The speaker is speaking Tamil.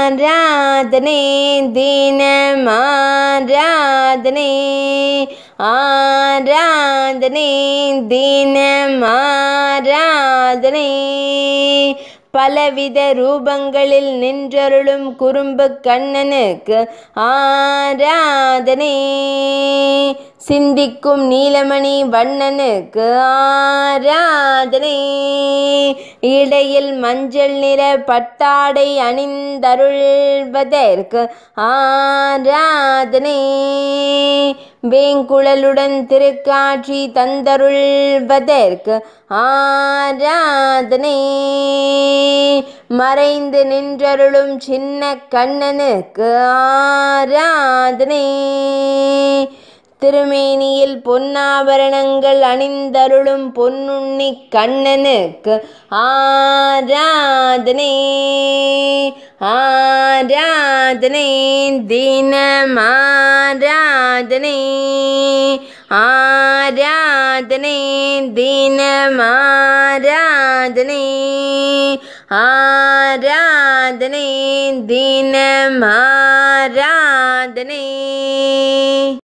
ஆராதனை தினம் ஆராதனை ஆராதனை தினம் ஆராதனை பலவித ரூபங்களில் நின்றருளும் குறும்பு கண்ணனுக்கு ஆராதனை சிந்திக்கும் நீலமணி வண்ணனுக்கு ஆராதனை இடையில் மஞ்சள் நிற பட்டாடை அணிந்தருள்வதற்கு ஆராதனை வேங்குழலுடன் திருக்காட்சி தந்தருள்வதற்கு ஆராதனை மறைந்து நின்றருளும் சின்ன கண்ணனுக்கு ஆராதனை திருமேனியில் பொன்னாபரணங்கள் அணிந்தருளும் பொன்னுண்ணி கண்ணனுக்கு ஆராதனை ஆராதனை தினம் ஆராதனை ஆராதனை தினம் ஆராதனை ஆராதனை தினம் ஆராதனை